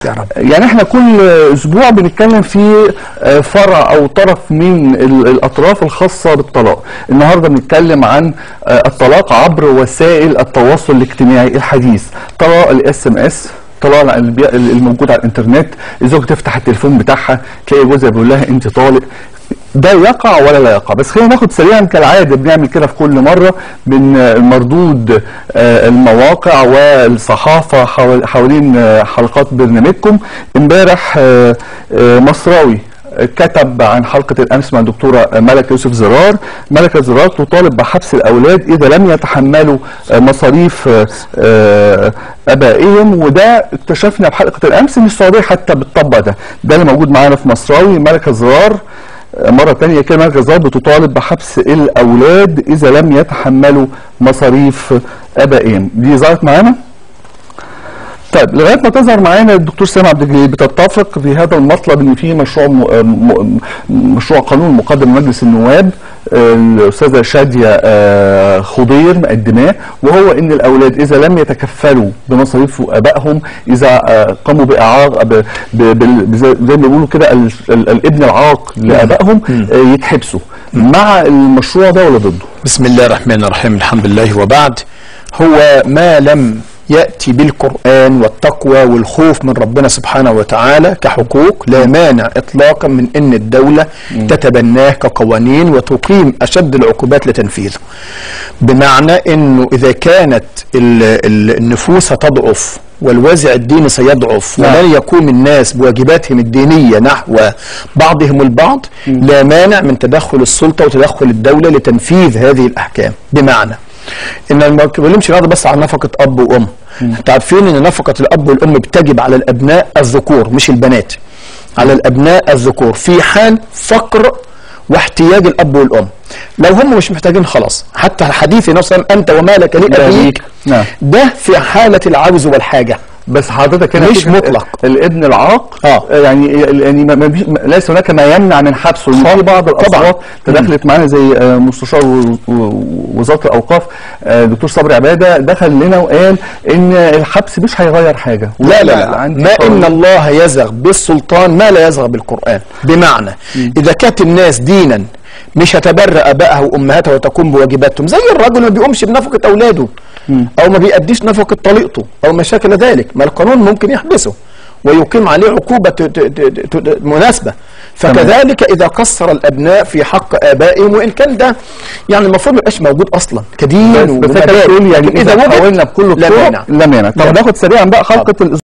يا رب يعني احنا كل اسبوع بنتكلم في آه، فرع او طرف من ال- الاطراف الخاصه بالطلاق النهارده بنتكلم عن آه، الطلاق عبر وسائل التواصل الاجتماعي الحديث طلاق الاس ام اس طلاق اللي بي- الموجود على الانترنت الزوجه تفتح التليفون بتاعها تلاقي جوزها بيقول لها انت طالق ده يقع ولا لا يقع بس خلينا ناخد سريعا كالعاده بنعمل كده في كل مره من آه، مردود آه، المواقع والصحافه حول- حوالين آه، حلقات برنامجكم امبارح آه، آه، مصراوي كتب عن حلقة الأمس مع الدكتورة ملك يوسف زرار ملكة زرار تطالب بحبس الأولاد إذا لم يتحملوا آه، مصاريف آه، آه، أبائهم وده اكتشفنا بحلقة الأمس إن السعودية حتى بتطبق ده ده اللي موجود معانا في مصراوي ملكة زرار آه، مرة تانية كده ملكة زرار بتطالب بحبس الأولاد إذا لم يتحملوا مصاريف أبائهم دي ظهرت معانا؟ طيب لغايه ما تظهر معانا الدكتور سامي عبد الجليل بتتفق في هذا المطلب ان في مشروع م... م... مشروع قانون مقدم لمجلس النواب آه، الاستاذه شاديه آه، خضير مقدماه وهو ان الاولاد اذا لم يتكفلوا بمصاريف ابائهم اذا آه، قاموا باعاق ب... ب... بال- زي زي ما بيقولوا كده ال... ال... الابن العاق لابائهم آه، يتحبسوا مع المشروع ده ولا ضده؟ بسم الله الرحمن الرحيم الحمد لله وبعد هو ما لم يأتي بالقرآن والتقوى والخوف من ربنا سبحانه وتعالى كحقوق لا مانع إطلاقا من أن الدولة تتبناه كقوانين وتقيم أشد العقوبات لتنفيذه بمعنى أنه إذا كانت ال- ال- النفوس ستضعف والوازع الديني سيضعف نعم. ولن يقوم الناس بواجباتهم الدينية نحو بعضهم البعض لا مانع من تدخل السلطة وتدخل الدولة لتنفيذ هذه الأحكام بمعنى ان أنا ما بتكلمش النهارده بس عن نفقه اب وام انتوا عارفين ان نفقه الاب والام بتجب على الابناء الذكور مش البنات على الابناء الذكور في حال فقر واحتياج الاب والام لو هم مش محتاجين خلاص حتى الحديث النبي صلى الله عليه وسلم انت ومالك لابيك نعم. ده في حاله العوز والحاجه بس حضرتك هنا مش فكرة مطلق. الابن العاق آه. يعني يعني ما- ما بيش- ليس هناك ما يمنع من حبسه لأن في بعض الاصوات تدخلت معانا زي آه، مستشار و- و- وزاره الاوقاف آه، دكتور صبري عباده دخل لنا وقال ان الحبس مش هيغير حاجه لا لا لا عندي ما قرار. ان الله يزغ بالسلطان ما لا يزغ بالقران بمعنى اذا كانت الناس دينا مش هتبرئ ابائها وامهاتها وتقوم بواجباتهم زي الرجل ما بيقومش بنفقه اولاده او ما بيأديش نفقه طليقته او ما شاكل ذلك ما القانون ممكن يحبسه ويقيم عليه عقوبه ت- ت- ت- ت- مناسبه فكذلك اذا قصر الابناء في حق ابائهم وان كان ده يعني المفروض ما يبقاش موجود اصلا كدين بس بس ومبادئ. تقول يعني لكن اذا وجد حاولنا بكل لا الطرق مانع لا مانع طب لا. ناخد سريعا بقى حلقه